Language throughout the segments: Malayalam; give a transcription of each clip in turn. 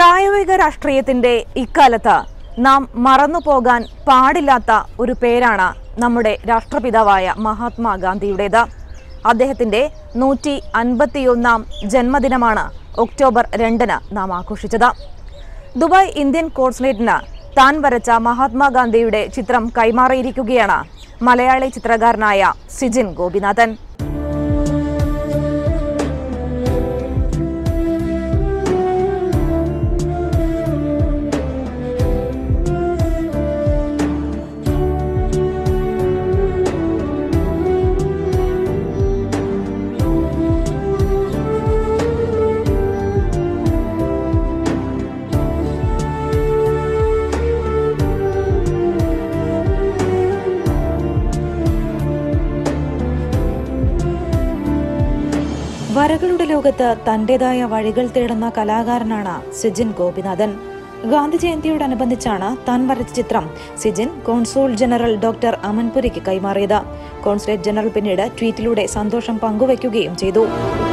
പ്രായോഗിക രാഷ്ട്രീയത്തിന്റെ ഇക്കാലത്ത് നാം മറന്നുപോകാൻ പാടില്ലാത്ത ഒരു പേരാണ് നമ്മുടെ രാഷ്ട്രപിതാവായ മഹാത്മാഗാന്ധിയുടേത് അദ്ദേഹത്തിന്റെ നൂറ്റി അൻപത്തിയൊന്നാം ജന്മദിനമാണ് ഒക്ടോബർ രണ്ടിന് നാം ആഘോഷിച്ചത് ദുബായ് ഇന്ത്യൻ കോൺസുലേറ്റിന് താൻ വരച്ച മഹാത്മാഗാന്ധിയുടെ ചിത്രം കൈമാറിയിരിക്കുകയാണ് മലയാളി ചിത്രകാരനായ സിജിൻ ഗോപിനാഥൻ വരകളുടെ ലോകത്ത് തന്റേതായ വഴികൾ തേടുന്ന കലാകാരനാണ് സിജിൻ ഗോപിനാഥൻ ഗാന്ധി ജയന്തിയോടനുബന്ധിച്ചാണ് താൻ വരച്ച ചിത്രം സിജിൻ കോൺസൂൾ ജനറൽ ഡോക്ടർ അമൻപുരിക്ക് കൈമാറിയത് കോൺസുലേറ്റ് ജനറൽ പിന്നീട് ട്വീറ്റിലൂടെ സന്തോഷം പങ്കുവയ്ക്കുകയും ചെയ്തു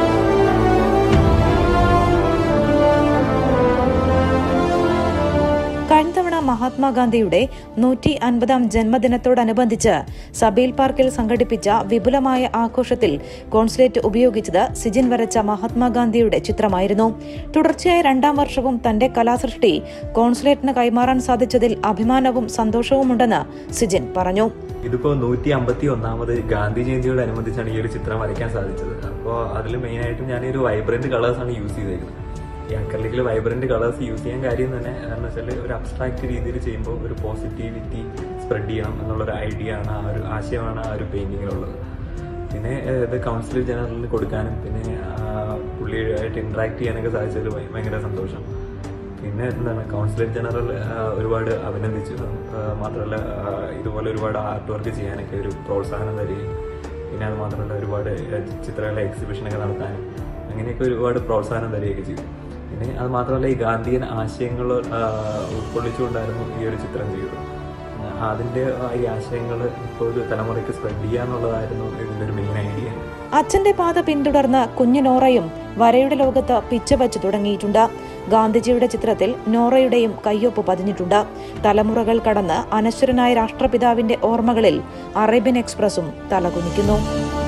കഴിഞ്ഞ തവണ മഹാത്മാഗാന്ധിയുടെ നൂറ്റി അൻപതാം ജന്മദിനത്തോടനുബന്ധിച്ച് സബീൽ പാർക്കിൽ സംഘടിപ്പിച്ച വിപുലമായ ആഘോഷത്തിൽ കോൺസുലേറ്റ് ഉപയോഗിച്ചത് സിജിൻ വരച്ച മഹാത്മാഗാന്ധിയുടെ ചിത്രമായിരുന്നു തുടർച്ചയായ രണ്ടാം വർഷവും തന്റെ കലാസൃഷ്ടി കോൺസുലേറ്റിന് കൈമാറാൻ സാധിച്ചതിൽ അഭിമാനവും സന്തോഷവുമുണ്ടെന്ന് സിജിൻ പറഞ്ഞു ഇതിപ്പോ നൂറ്റി അമ്പത്തി ഒന്നാമത് ഗാന്ധി ജയന്തിയോടനുബന്ധിച്ചാണ് ഈ ഒരു ചിത്രം വരയ്ക്കാൻ സാധിച്ചത് അപ്പോൾ അതിൽ മെയിനായിട്ടും ഞാൻ ഒരു വൈബ്രന്റ് കളേഴ്സ് ആണ് യൂസ് ചെയ്തേക്കുന്നത് ഈ അക്കലിക്കിൽ വൈബ്രന്റ് കളേഴ്സ് യൂസ് ചെയ്യാൻ കാര്യം തന്നെ കാരണം വെച്ചാൽ ഒരു അബ്സ്ട്രാക്ട് രീതിയിൽ ചെയ്യുമ്പോൾ ഒരു പോസിറ്റിവിറ്റി സ്പ്രെഡ് ചെയ്യണം എന്നുള്ളൊരു ഐഡിയ ആണ് ആ ഒരു ആശയമാണ് ആ ഒരു പെയിന്റിങ്ങിലുള്ളത് പിന്നെ ഏഹ്, ഇത് കൗൺസിലർ ജനറലിന് കൊടുക്കാനും പിന്നെ ആ, പുള്ളിയായിട്ട് ഇന്ററാക്ട് ചെയ്യാനൊക്കെ സാധിച്ചതിൽ ഭയ- ഭയങ്കര സന്തോഷം പിന്നെ എന്താണ് കൗൺസിലർ ജനറൽ ആ, ഒരുപാട് അഭിനന്ദിച്ചു ആ, മാത്രമല്ല ആ, ഇതുപോലെ ഒരുപാട് ആർട്ട് വർക്ക് ചെയ്യാനൊക്കെ ഒരു പ്രോത്സാഹനം തരികയും പിന്നെ അത് മാത്രമല്ല ഒരുപാട് ചിത്രകല എക്സിബിഷനൊക്കെ നടത്താനും അങ്ങനെയൊക്കെ ഒരുപാട് പ്രോത്സാഹനം തരികയൊക്കെ ചെയ്തു പിന്നെ അത് മാത്രമല്ല ഈ ഗാന്ധിയൻ ആശയങ്ങൾ ആ, ഉൾക്കൊള്ളിച്ചുകൊണ്ടായിരുന്നു ഈ ഒരു ചിത്രം ചെയ്തത് ആ, അതിന്റെ ആ, ഈ ആശയങ്ങൾ ഇപ്പോൾ ഒരു തലമുറയ്ക്ക് സ്പ്രെഡ് ചെയ്യുക എന്നുള്ളതായിരുന്നു ഇതിന്റെ ഒരു മെയിൻ ഐഡിയ അച്ഛന്റെ പാത പിന്തുടർന്ന് കുഞ്ഞു നോറയും വരയുടെ ലോകത്ത് പിച്ചവച്ചു തുടങ്ങിയിട്ടുണ്ട് ഗാന്ധിജിയുടെ ചിത്രത്തിൽ നോറയുടെയും കയ്യൊപ്പ് പതിഞ്ഞിട്ടുണ്ട് തലമുറകൾ കടന്ന് അനശ്വരനായ രാഷ്ട്രപിതാവിന്റെ ഓർമ്മകളിൽ അറേബ്യൻ എക്സ്പ്രസും തലകുനിക്കുന്നു